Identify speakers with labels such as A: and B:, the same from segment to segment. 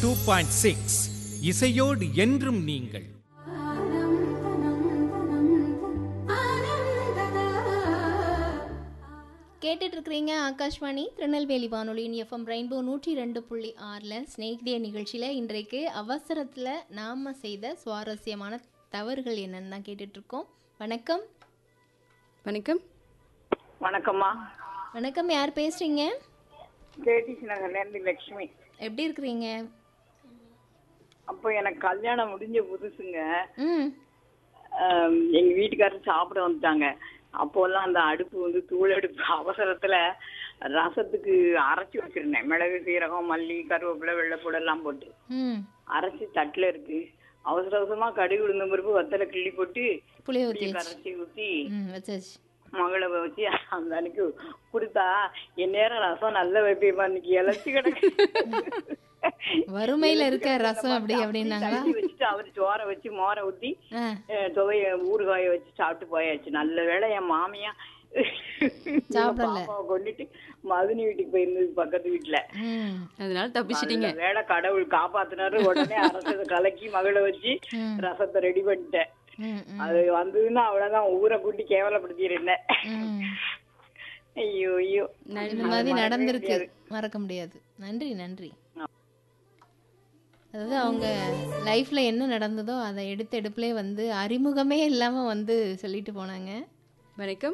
A: Two point six இசையோடு என்றும் நீங்கள்
B: கேட்டுட்டு இருக்கிறீங்க ஆகாஷ்வாணி திருநெல்வேலி வானொலியின் எஃப்எம் ரெயின்போ நூற்றி ரெண்டு புள்ளி ஆறில் ஸ்னேக்டே நிகழ்ச்சியில் இன்றைக்கு அவசரத்தில் நாம் செய்த சுவாரஸ்யமான தவறுகள் என்னன்னு தான் கேட்டுட்ருக்கோம் வணக்கம்
C: வணக்கம்
D: வணக்கம்மா
B: வணக்கம் யார் பேசுகிறீங்க
D: ஜெயதீஷ் நகர்லேருந்து லக்ஷ்மி
B: எப்படி இருக்கிறீங்க
D: அப்போ எனக்கு கல்யாணம் முடிஞ்ச புதுசுங்க
B: ம்
D: ஆம், எங்க வீட்டுக்காரர் சாப்பிட வந்துட்டாங்க அப்போல்லாம் அந்த அடுப்பு வந்து தூள் அடுப்பு அவசரத்துல ரசத்துக்கு அரைச்சி வச்சிருந்தேன் மிளகு சீரகம் மல்லி கருவேப்பிலை வெள்ளைப்பூடு எல்லாம் போட்டு
B: ம்
D: அரைச்சி தட்டுல இருக்கு அவசர அவசரமா கடுகு உளுந்த பருப்பு வத்தலை கிள்ளி போட்டு
B: புளிய ஊற்றி
D: புளியை
B: வச்சு
D: கரைச்சி ஊத்தி
B: ம் வச்சாச்சு
D: மகளை வச்சு அந்த அன்னைக்கு கொடுத்தா என் நேரம் ரசம் நல்ல வைப்பேமா இன்னைக்கு இழைச்சி கிடக்கு
B: வறுமையில் இருக்க ரசம் அப்படி அப்படின்னாங்களா
D: தண்ணி வச்சுட்டு அவர் சோறை வச்சு மோரை ஊத்தி
B: ஆ
D: அஹ், துவைய ஊறுகாய வச்சு சாப்பிட்டு போயாச்சு நல்ல வேளை என் மாமியா
B: சாப்பிடல.
D: பாப்பாவை கொண்டுட்டு மதுனி வீட்டுக்கு போயிருந்தது பக்கத்து வீட்டுல
B: ம்
C: அதனால தப்பிச்சிட்டீங்க
D: நல்ல வேளை கடவுள் காப்பாத்தினாரு உடனே அரசத்தை கலக்கி மகளை வச்சு
B: ம்.
D: ரசத்தை ரெடி பண்ணிட்டேன்
B: ம் ம்
D: அது வந்ததுன்னா அவ்வளவுதான் ஊரை கூட்டி கேவலப்படுத்திருந்தேன்
B: ம்
D: ஐயோ ஐயோ
B: இந்த மாதிரி நடந்திருக்கு மறக்க முடியாது நன்றி நன்றி அதாவது அவங்க லைஃப்ல என்ன நடந்ததோ அதை எடுத்த எடுப்புலேயே வந்து அறிமுகமே இல்லாம வந்து சொல்லிட்டு போனாங்க
C: வணக்கம்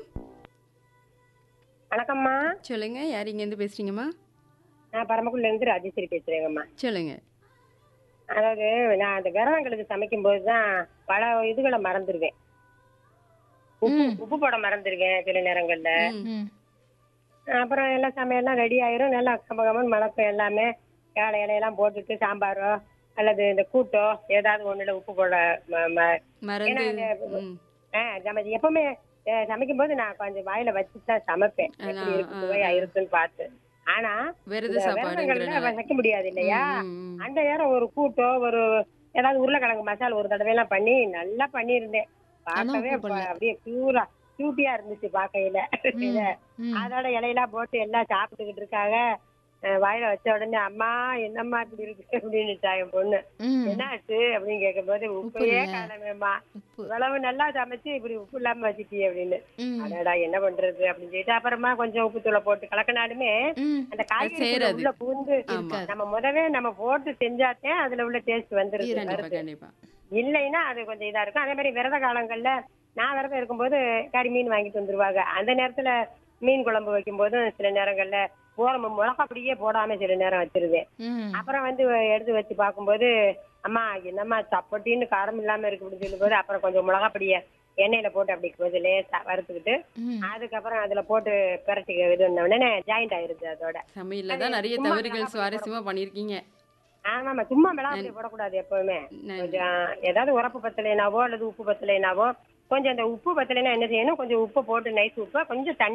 E: வணக்கம்மா
C: சொல்லுங்க யார் இங்கேருந்து பேசுறீங்கம்மா
E: நான் பரமக்குடில இருந்து ராஜேஸ்வரி பேசுறேங்கம்மா
C: சொல்லுங்க
E: அதாவது நான் அந்த விரதங்களுக்கு சமைக்கும் போது தான் பல இதுகளை மறந்துடுவேன் உப்பு உப்பு போட மறந்துடுவேன் சில நேரங்கள்ல
B: ம்
E: அப்புறம் எல்லாம் சமையல்லாம் ரெடி ஆயிரும் நல்லா கமகமன் மணக்கும் எல்லாமே ஏழை இலையெல்லாம் போட்டுட்டு சாம்பாரோ அல்லது இந்த கூட்டோ ஏதாவது ஒண்ணுல உப்பு போட ம- ம-
C: மறந்து
E: ஏன்னா
C: ம்.
E: ஆ, சமைச்சு எப்பவுமே சமைக்கும் போது நான் கொஞ்சம் வாயில வச்சுட்டு தான் சமைப்பேன்
C: அதான்,
E: எப்படி இருக்கு
C: ஆ,
E: சுவையா இருக்குன்னு பார்த்து ஆனா
C: விரத
E: இந்த
C: சாப்பாடுங்கிறனால
E: விரதங்கள்ல வைக்க முடியாது இல்லையா
C: ம், ம்.
E: அந்த நேரம் ஒரு கூட்டோ ஒரு ஏதாவது உருளைக்கிழங்கு மசாலா ஒரு தடவை எல்லாம் பண்ணி நல்லா பண்ணியிருந்தேன் பார்க்கவே
B: உப்பு
E: அப்ப அப்படியே பியூரா கியூட்டியா இருந்துச்சு பார்க்கையில இத.
B: ம்
E: அதோட இலையெல்லாம் போட்டு எல்லாம் சாப்பிட்டுக்கிட்டு இருக்காங்க அஹ் வாயில வச்ச உடனே அம்மா என்னம்மா இப்படி இருக்கு அப்படின்னுட்டா என் பொண்ணு
B: ம்
E: என்னாச்சு அப்படின்னு கேட்கும்போது உப்பையே
B: இல்ல.
E: காணவேம்மா
B: உப்பு
E: இவ்வளவு நல்லா சமைச்சு இப்படி உப்பு இல்லாம வச்சுட்டி அப்படின்னு
B: ம்
E: அடடா என்ன பண்றது அப்படின்னு சொல்லிட்டு அப்புறமா கொஞ்சம் உப்பு தூளை போட்டு கலக்கினாலுமே
B: ம்
E: அந்த காய்கறி
C: சேராது.
E: உள்ள பூந்து
C: ஆமா
E: நம்ம முதவே நம்ம போட்டு செஞ்சாத்தே அதுல உள்ள டேஸ்ட் வந்துருது
C: கண்டிப்பா
E: வருது
C: கண்டிப்பா
E: இல்லைன்னா அது கொஞ்சம் இதா இருக்கும் அதே மாதிரி விரத காலங்கள்ல நான் விரதம் இருக்கும்போது கறி மீன் வாங்கிட்டு வந்துருவாங்க அந்த நேரத்துல மீன் குழம்பு வைக்கும் போதும் சில நேரங்கள்ல ஓரம்பு மிளகா அப்படியே போடாம சில நேரம் வச்சிருவேன்
B: ம்
E: அப்புறம் வந்து எடுத்து வச்சு பார்க்கும்போது அம்மா என்னம்மா சப்பட்டின்னு காரம் இல்லாம இருக்கு அப்படின்னு சொல்லும்போது அப்புறம் கொஞ்சம் மிளகா பொடிய எண்ணெயில போட்டு அப்படி கொஞ்சம் லேசா வறுத்துக்கிட்டு
B: ம்
E: அதுக்கப்புறம் அதுல போட்டு பிரட்டி இது பண்ண உடனே ஜாயிண்ட் ஆயிருது அதோட
C: சமையல்ல தான் நிறைய
E: சும்மா
C: தவறுகள்
E: மிளகா
C: சுவாரஸ்யமா பண்ணிருக்கீங்க
E: ஆமாமா சும்மா மிளகா பொடி போடக்கூடாது எப்பவுமே
C: நன்றி.
E: கொஞ்சம் ஏதாவது உரப்பு பத்தலைனாவோ அல்லது உப்பு பத்தலைனாவோ கொஞ்சம் அந்த உப்பு பத்தலைனா என்ன செய்யணும் கொஞ்சம் உப்பு போட்டு நைஸ் உப்பை கொஞ்சம் தண்ணி